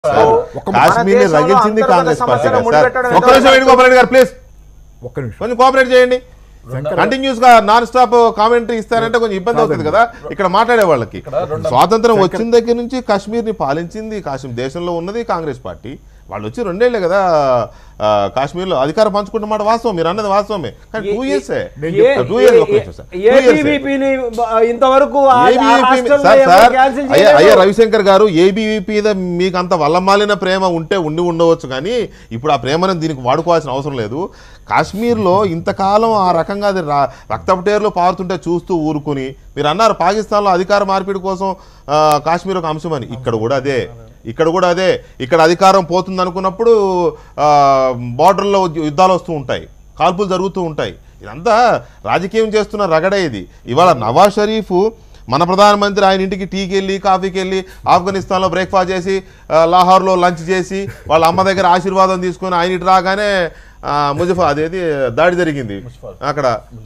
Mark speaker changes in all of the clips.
Speaker 1: ఒక్క
Speaker 2: కాశ్మీర్ ని
Speaker 3: దేశంలో
Speaker 2: రగిల్చింది
Speaker 3: అంతర్గత
Speaker 2: కాంగ్రెస్ పార్టీ
Speaker 3: సమస్యను
Speaker 2: కదా సార్
Speaker 3: ముడిపెట్టడం
Speaker 2: ఒక్క నిమిషం వేణుగోపాల్ రెడ్డి గారు ప్లీజ్
Speaker 1: ఒక్క నిమిషం
Speaker 2: కొంచెం కోఆపరేట్ చేయండి కంటిన్యూస్ గా నాన్ స్టాప్ కామెంటరీ ఇస్తారంటే కొంచెం ఇబ్బంది అవుతుంది కదా ఇక్కడ మాట్లాడే వాళ్ళకి స్వాతంత్రం వచ్చిన దగ్గర నుంచి కాశ్మీర్ ని పాలించింది కాశ్మీర్ దేశంలో ఉన్నది కాంగ్రెస్ పార్టీ వాళ్ళు వచ్చి రెండేళ్లే కదా ఆ, కాశ్మీర్లో అధికారం పంచుకున్న మాట వాస్తవం మీరు అన్నది వాస్తవమే కానీ టూ ఇయర్స్ టూ ఇయర్స్
Speaker 3: ఏబీవీపీని ఇంతవరకు ఆ- ఆ
Speaker 2: ABVP
Speaker 3: రాష్ట్రంలో
Speaker 2: సార్
Speaker 3: ఎవరు
Speaker 2: సార్
Speaker 3: cancel
Speaker 2: అయ్యా
Speaker 3: చేయలేదు.
Speaker 2: అయ్యా రవిశంకర్ గారు ఏబీవీపీ మీద మీకు అంత వల్లమాలిన ప్రేమ ఉంటే ఉండి ఉండవచ్చు కానీ ఇప్పుడు ఆ ప్రేమను దీనికి వాడుకోవాల్సిన అవసరం లేదు కాశ్మీర్లో ఇంతకాలం ఆ రకంగా అది రా- రక్తపటేరులో పారుతుంటే చూస్తూ ఊరుకుని మీరు అన్నారు పాకిస్తాన్లో అధికార మార్పిడి కోసం ఆ, కాశ్మీర్ ఒక అంశం అని ఇక్కడ కూడా అదే ఇక్కడ కూడా అదే ఇక్కడ అధికారం పోతుంది అనుకున్నప్పుడు బార్డర్లో యుద్ధాలు వస్తూ ఉంటాయి కాల్పులు జరుగుతూ ఉంటాయి ఇదంతా రాజకీయం చేస్తున్న రగడే ఇది ఇవాళ నవాజ్ షరీఫ్ మన ప్రధానమంత్రి ఆయన ఇంటికి టీకి వెళ్ళి కాఫీకి వెళ్ళి ఆఫ్ఘనిస్తాన్లో బ్రేక్ఫాస్ట్ చేసి ఆ, లాహోర్లో లంచ్ చేసి వాళ్ళ అమ్మ దగ్గర ఆశీర్వాదం తీసుకొని ఆయన ఇటు రాగానే ఆ, ముజఫర్ అదేది దాడి జరిగింది అక్కడ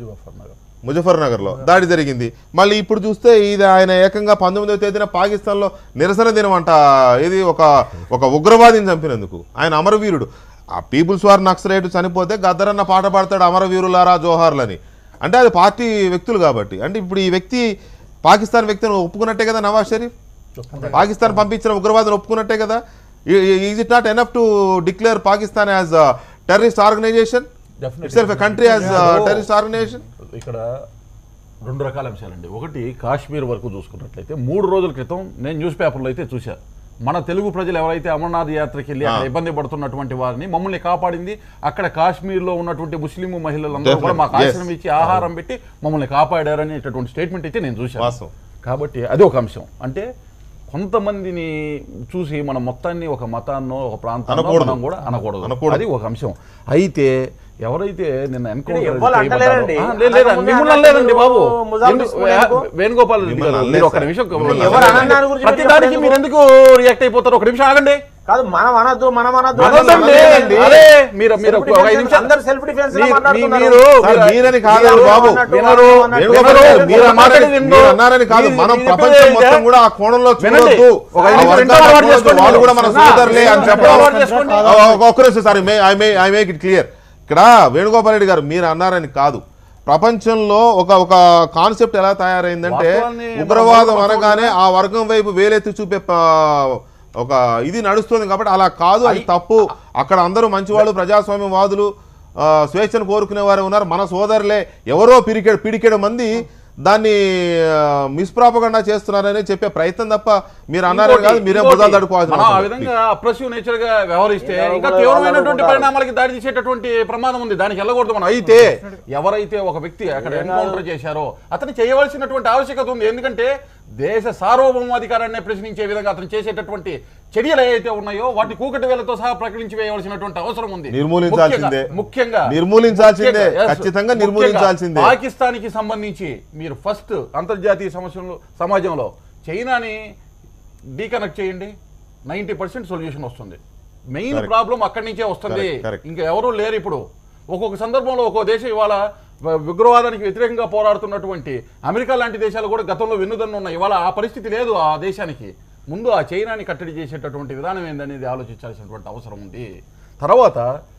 Speaker 2: ముజఫర్ నగర్లో దాడి జరిగింది మళ్ళీ ఇప్పుడు చూస్తే ఇది ఆయన ఏకంగా పంతొమ్మిదవ తేదీన పాకిస్తాన్లో నిరసన దినం అంట ఇది ఒక ఒక ఉగ్రవాదిని చంపినందుకు ఆయన అమరవీరుడు ఆ పీపుల్స్ వార్ నక్సలైట్ చనిపోతే గద్దరన్న పాట పాడతాడు అమరవీరులారా జోహార్లని అంటే అది పార్టీ వ్యక్తులు కాబట్టి అంటే ఇప్పుడు ఈ వ్యక్తి పాకిస్తాన్ వ్యక్తిని ఒప్పుకున్నట్టే కదా నవాజ్ షరీఫ్ పాకిస్తాన్ పంపించిన ఉగ్రవాదిని ఒప్పుకున్నట్టే కదా is it not enough to declare Pakistan as terrorist organisation its country as terrorist organisation
Speaker 4: ఇక్కడ రెండు రకాల అంశాలండి ఒకటి కాశ్మీర్ వరకు చూసుకున్నట్లయితే మూడు రోజుల క్రితం నేను న్యూస్ పేపర్లో అయితే చూశా మన తెలుగు ప్రజలు ఎవరైతే అమర్నాథ్ యాత్రకి వెళ్ళి అక్కడ ఇబ్బంది పడుతున్నటువంటి వారిని మమ్మల్ని కాపాడింది అక్కడ కాశ్మీర్లో ఉన్నటువంటి ముస్లిం మహిళలందరూ కూడా మాకు
Speaker 2: Definitely.
Speaker 4: ఆశ్రమం ఇచ్చి ఆహారం పెట్టి మమ్మల్ని కాపాడారనేటటువంటి స్టేట్మెంట్ అయితే నేను చూశాను
Speaker 2: వాస్తవం.
Speaker 4: కాబట్టి అది ఒక అంశం అంటే కొంతమందిని చూసి మనం మొత్తాన్ని ఒక మతాన్నో ఒక ప్రాంతాన్నో
Speaker 2: అనకూడదు.
Speaker 4: మనం కూడా అనకూడదు
Speaker 2: అనకూడదు.
Speaker 4: అది ఒక అంశం అయితే ఎవరైతే నిన్న ఎన్కౌంటర్
Speaker 3: ఎవ్వరు అంటలేరండి.
Speaker 4: మిమ్మల్ని
Speaker 3: అంతకుముందే
Speaker 4: అనలేదండి బాబు
Speaker 3: ముజాఫర్
Speaker 4: ఎందుకు-
Speaker 3: తీసుకునే ఎందుకు?
Speaker 4: వేణుగోపాల్ రెడ్డి
Speaker 2: మిమ్మల్ని
Speaker 4: గారు,
Speaker 2: అనలేదు
Speaker 4: మీరు ఒక
Speaker 2: సార్.
Speaker 4: నిమిషం
Speaker 2: మిమ్మల్ని
Speaker 3: ఎవరు అనన్నాని గురించి
Speaker 4: ప్రతి
Speaker 3: మీరు
Speaker 4: దానికి
Speaker 3: చెప్పండి.
Speaker 4: మీరు ఎందుకు రియాక్ట్ అయిపోతారు ఒక నిమిషం ఆగండి
Speaker 3: కాదు మనం అనొద్దు మనం అనొద్దు
Speaker 4: అనొద్దండి.
Speaker 2: అనలేదండి.
Speaker 4: అరే, మీరు మీరు
Speaker 3: Self
Speaker 4: ఒక ఐదు
Speaker 3: defense
Speaker 4: నిమిషాలు
Speaker 3: అందరూ self defense లో
Speaker 4: మీ- మీ-
Speaker 3: మాట్లాడుతున్నారు.
Speaker 4: మీరు
Speaker 2: సార్,
Speaker 4: మీరు-
Speaker 2: మీరని కాదు
Speaker 3: మీరు
Speaker 2: బాబు
Speaker 3: అన్నట్టు
Speaker 4: వినరు,
Speaker 3: అన్నట్టు
Speaker 2: వేణుగోపాల్
Speaker 4: వినరు,
Speaker 2: గారు, మీరు
Speaker 4: మీరు
Speaker 2: అన్నారని
Speaker 4: మాట్లాడేది వినరు.
Speaker 2: మీరు అన్నారని కాదు
Speaker 4: మీరు-
Speaker 2: మనం
Speaker 4: మీరు
Speaker 2: ప్రపంచం
Speaker 4: చెప్పేది
Speaker 2: మొత్తం
Speaker 4: ఏంటంటే-
Speaker 2: కూడా ఆ కోణంలో
Speaker 4: వినండి.
Speaker 2: చూడొద్దు
Speaker 4: ఒక
Speaker 2: ఆ
Speaker 4: ఐదు నిమిషాలు
Speaker 2: వర్గాల
Speaker 4: ఇంట్లో అలవాటు
Speaker 2: చూడొద్దు.
Speaker 4: చేసుకోండి.
Speaker 2: వాళ్ళు కూడా మన
Speaker 4: నా,
Speaker 2: సోదరులే అని
Speaker 4: ఇంట్లో
Speaker 2: చెప్పడం
Speaker 4: అలవాటు చేసుకోండి.
Speaker 2: ఆ, ఒక- ఒక్క నిమిషం sir I may I make it clear ఇక్కడ వేణుగోపాల్ రెడ్డి గారు మీరు అన్నారని కాదు ప్రపంచంలో ఒక ఒక కాన్సెప్ట్ ఎలా తయారైందంటే
Speaker 4: వాస్తవాన్ని మనం
Speaker 2: ఉగ్రవాదం
Speaker 4: మొదలు
Speaker 2: అనగానే ఆ వర్గం వైపు వేలెత్తి చూపే ప- ఒక ఇది నడుస్తుంది కాబట్టి అలా కాదు అది తప్పు అక్కడ అందరూ మంచివాళ్ళు ప్రజాస్వామ్యవాదులు ఆ, స్వేచ్ఛను కోరుకునే వారు ఉన్నారు మన సోదరులే ఎవరో పిరికెడు పిడికెడు మంది దాన్ని మిస్ప్రాపగండా చేస్తున్నారని చెప్పే ప్రయత్నం తప్ప మీరు అన్నారని కాదు మీరే
Speaker 4: ఇంకోటి,
Speaker 2: బుధాలు తడుకోవాల్సిన
Speaker 4: మనం ఆ
Speaker 2: అవసరం లేదు.
Speaker 4: విధంగా అప్రెసివ్ నేచర్ గా వ్యవహరిస్తే
Speaker 3: ఎవరు
Speaker 4: ఇంకా
Speaker 3: కూడా
Speaker 4: తీవ్రమైనటువంటి
Speaker 3: వాళ్ళకు
Speaker 4: పరిణామాలకి దారి తీసేటటువంటి ప్రమాదం ఉంది దానికి వెళ్ళకూడదు మనం అయితే ఎవరైతే ఒక వ్యక్తి అక్కడ ఎన్కౌంటర్ చేశారో అతను చేయవలసినటువంటి ఆవశ్యకత ఉంది ఎందుకంటే దేశ సార్వభౌమాధికారాన్ని ప్రశ్నించే విధంగా అతను చేసేటటువంటి చర్యలు ఏవైతే ఉన్నాయో వాటి కూకటి వేలతో సహా ప్రకటించి వేయవలసినటువంటి అవసరం ఉంది
Speaker 2: నిర్మూలించాల్సిందే.
Speaker 4: ముఖ్యంగా- ముఖ్యంగా
Speaker 2: నిర్మూలించాల్సిందే.
Speaker 4: ముఖ్యంగా, yes.
Speaker 2: ఖచ్చితంగా
Speaker 4: ముఖ్యంగా
Speaker 2: నిర్మూలించాల్సిందే.
Speaker 4: పాకిస్తాన్కి సంబంధించి మీరు ఫస్ట్ అంతర్జాతీయ సమస్యలు సమాజంలో చైనాని డీకనెక్ట్ చేయండి నైంటీ పర్సెంట్ సొల్యూషన్ వస్తుంది మెయిన్
Speaker 2: Correct.
Speaker 4: ప్రాబ్లం అక్కడి నుంచే వస్తుంది
Speaker 2: Correct, correct.
Speaker 4: ఇంకా ఎవరూ లేరు ఇప్పుడు ఒక్కొక్క సందర్భంలో ఒక్కో దేశం ఇవాళ వ- ఉగ్రవాదానికి వ్యతిరేకంగా పోరాడుతున్నటువంటి అమెరికా లాంటి దేశాలు కూడా గతంలో వెన్నుదన్ను ఉన్నాయి ఇవాళ ఆ పరిస్థితి లేదు ఆ దేశానికి ముందు ఆ చైనాని కట్టడి చేసేటటువంటి విధానం ఏందనేది ఆలోచించాల్సినటువంటి అవసరం ఉంది తర్వాత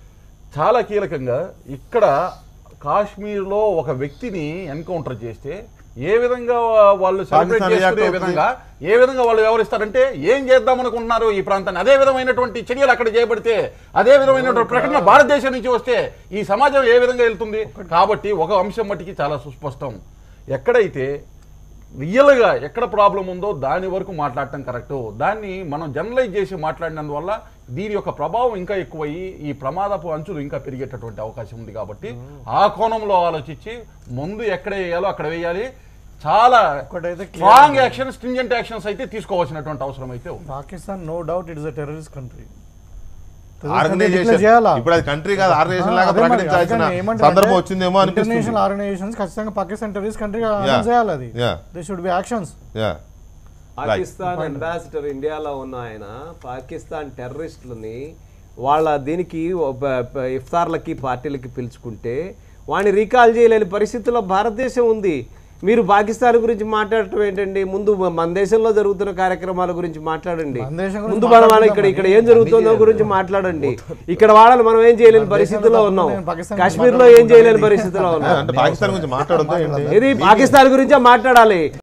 Speaker 4: చాలా కీలకంగా ఇక్కడ కాశ్మీర్లో ఒక వ్యక్తిని ఎన్కౌంటర్ చేస్తే ఏ విధంగా వాళ్ళు సెలబ్రేట్
Speaker 2: పాకిస్తాన్ react
Speaker 4: చేసుకునే
Speaker 2: అవుతుంది.
Speaker 4: విధంగా ఏ విధంగా వాళ్ళు వ్యవహరిస్తారంటే ఏం చేద్దాం అనుకుంటున్నారు ఈ ప్రాంతాన్ని అదే విధమైనటువంటి చర్యలు అక్కడ చేయబడితే అదే విధమైనటువంటి ప్రకటన భారతదేశం నుంచి వస్తే ఈ సమాజం ఏ విధంగా వెళ్తుంది కాబట్టి ఒక అంశం మట్టికి చాలా సుస్పష్టం ఎక్కడైతే రియల్గా ఎక్కడ ప్రాబ్లం ఉందో దాని వరకు మాట్లాడటం కరెక్ట్ దాన్ని మనం జనరలైజ్ చేసి మాట్లాడినందువల్ల దీని యొక్క ప్రభావం ఇంకా ఎక్కువయ్యి ఈ ప్రమాదపు అంచులు ఇంకా పెరిగేటటువంటి అవకాశం ఉంది కాబట్టి ఆ కోణంలో ఆలోచించి ముందు ఎక్కడ వేయాలో అక్కడ వేయాలి చాలా
Speaker 5: ఒకటైతే clear
Speaker 4: strong action stringent actions అయితే తీసుకోవాల్సినటువంటి అవసరం అయితే ఉంది
Speaker 5: Pakistan no doubt it is a terrorist country
Speaker 2: organisation ఇప్పుడు అది కంట్రీ కాదు ఆర్గనైజేషన్ లాగా ప్రకటించాల్సిన సందర్భం వచ్చిందేమో అనిపిస్తుంది
Speaker 5: ఇంటర్నేషనల్ ఆర్గనైజేషన్స్ ఖచ్చితంగా పాకిస్తాన్ టెర్రరిస్ట్ కంట్రీగా అనౌన్స్ చేయాలి అది
Speaker 2: Yeah.
Speaker 5: They should be actions
Speaker 2: yeah
Speaker 6: Pakistan ambassador ఇండియాలో ఉన్న ఆయన పాకిస్తాన్ టెర్రరిస్టులని వాళ్ళ దీనికి ఒక ప- ఇఫ్తార్లకి పార్టీలకి పిలుచుకుంటే వాడిని రీకాల్ చేయలేని పరిస్థితుల్లో భారతదేశం ఉంది మీరు పాకిస్తాన్ గురించి మాట్లాడటం ఏంటండి ముందు మన దేశంలో జరుగుతున్న కార్యక్రమాల గురించి మాట్లాడండి
Speaker 5: మన దేశం గురించి
Speaker 6: ముందు మనం మన ఇక్కడ ఇక్కడ ఏం జరుగుతుందో గురించి మాట్లాడండి ఇక్కడ వాళ్ళని మనం ఏం చేయలేని పరిస్థితిలో ఉన్నాం
Speaker 5: నేను పాకిస్తాన్
Speaker 6: కాశ్మీర్ లో ఏం చేయలేని పరిస్థితిలో ఉన్నాం
Speaker 2: అంటే పాకిస్తాన్ గురించి మాట్లాడద్దా ఏంటి
Speaker 6: ఇది పాకిస్తాన్ గురించే మాట్లాడాలి